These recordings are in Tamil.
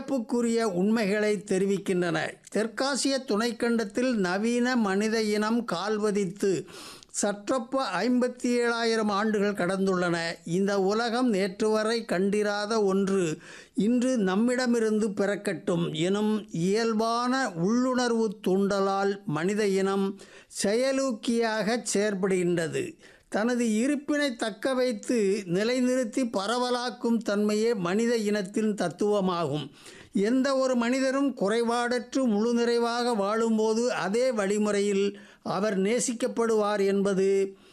வியப்புக்குரிய உண்மைகளை தெரிவிக்கின்றன தெற்காசிய துணைக்கண்டத்தில் நவீன மனித இனம் கால்வதித்து சற்றொப்ப ஐம்பத்தி ஏழாயிரம் ஆண்டுகள் கடந்துள்ளன இந்த உலகம் நேற்று வரை கண்டிராத ஒன்று இன்று நம்மிடமிருந்து பிறக்கட்டும் எனும் இயல்பான உள்ளுணர்வு தூண்டலால் மனித இனம் செயலூக்கியாகச் செயற்படுகின்றது தனது இருப்பினை தக்க வைத்து நிலைநிறுத்தி பரவலாக்கும் தன்மையே மனித இனத்தின் தத்துவமாகும் எந்த ஒரு மனிதரும் குறைபாடற்று முழு நிறைவாக வாழும்போது அதே வழிமுறையில் அவர் நேசிக்கப்படுவார் என்பது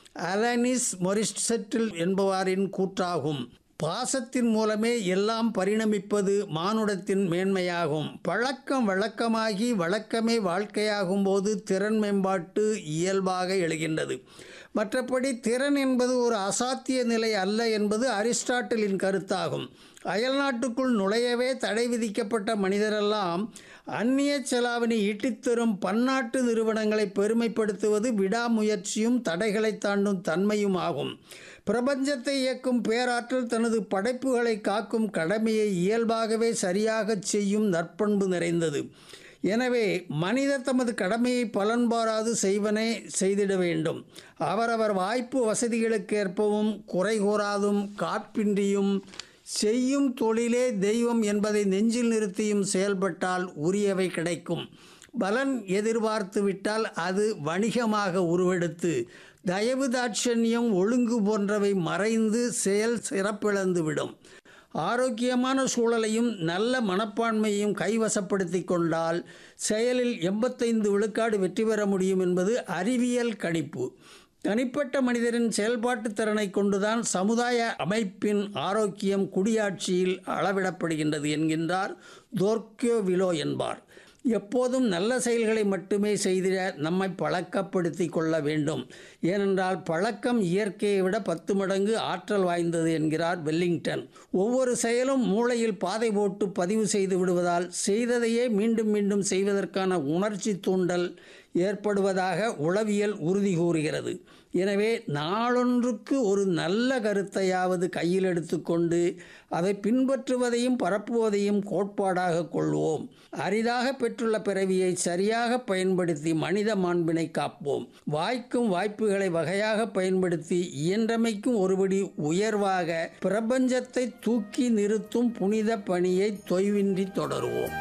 அலனிஸ் மொரிஸ்டெட்டில் என்பவாரின் கூற்றாகும் பாசத்தின் மூலமே எல்லாம் பரிணமிப்பது மானுடத்தின் மேன்மையாகும் பழக்கம் வழக்கமாகி வழக்கமே வாழ்க்கையாகும் போது திறன் மேம்பாட்டு இயல்பாக எழுகின்றது மற்றபடி திறன் என்பது ஒரு அசாத்திய நிலை அல்ல என்பது அரிஸ்டாட்டிலின் கருத்தாகும் அயல்நாட்டுக்குள் நுழையவே தடை விதிக்கப்பட்ட மனிதரெல்லாம் அந்நிய செலாவணி ஈட்டித்தரும் பன்னாட்டு நிறுவனங்களை பெருமைப்படுத்துவது விடாமுயற்சியும் தடைகளை தாண்டும் தன்மையும் ஆகும் பிரபஞ்சத்தை இயக்கும் பேராற்றல் தனது படைப்புகளை காக்கும் கடமையை இயல்பாகவே சரியாகச் செய்யும் நற்பண்பு நிறைந்தது எனவே மனிதர் தமது கடமையை பலன்பாராது செய்வனே செய்திட வேண்டும் அவரவர் வாய்ப்பு வசதிகளுக்கேற்பவும் குறை கூறாதும் காப்பின்றியும் செய்யும் தொழிலே தெய்வம் என்பதை நெஞ்சில் நிறுத்தியும் செயல்பட்டால் உரியவை கிடைக்கும் பலன் எதிர்பார்த்து விட்டால் அது வணிகமாக உருவெடுத்து தயவு தாட்சண்யம் ஒழுங்கு போன்றவை மறைந்து செயல் சிறப்பிழந்து விடும் ஆரோக்கியமான சூழலையும் நல்ல மனப்பான்மையையும் கைவசப்படுத்தி கொண்டால் செயலில் எண்பத்தைந்து விழுக்காடு வெற்றி பெற முடியும் என்பது அறிவியல் கணிப்பு தனிப்பட்ட மனிதரின் செயல்பாட்டு திறனை கொண்டுதான் சமுதாய அமைப்பின் ஆரோக்கியம் குடியாட்சியில் அளவிடப்படுகின்றது என்கின்றார் தோர்க்கியோ விலோ என்பார் எப்போதும் நல்ல செயல்களை மட்டுமே செய்திட நம்மை பழக்கப்படுத்தி கொள்ள வேண்டும் ஏனென்றால் பழக்கம் இயற்கையை விட பத்து மடங்கு ஆற்றல் வாய்ந்தது என்கிறார் வெல்லிங்டன் ஒவ்வொரு செயலும் மூளையில் பாதை போட்டு பதிவு செய்து விடுவதால் செய்ததையே மீண்டும் மீண்டும் செய்வதற்கான உணர்ச்சி தூண்டல் ஏற்படுவதாக உளவியல் உறுதி கூறுகிறது எனவே நாளொன்றுக்கு ஒரு நல்ல கருத்தையாவது கையில் எடுத்துக்கொண்டு அதை பின்பற்றுவதையும் பரப்புவதையும் கோட்பாடாக கொள்வோம் அரிதாக பெற்றுள்ள பிறவியை சரியாக பயன்படுத்தி மனித மாண்பினை காப்போம் வாய்க்கும் வாய்ப்புகளை வகையாக பயன்படுத்தி இயன்றமைக்கும் ஒருபடி உயர்வாக பிரபஞ்சத்தை தூக்கி நிறுத்தும் புனித பணியை தொய்வின்றி தொடருவோம்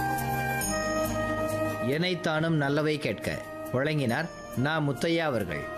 எனைத்தானும் நல்லவை கேட்க வழங்கினார் நா முத்தையா அவர்கள்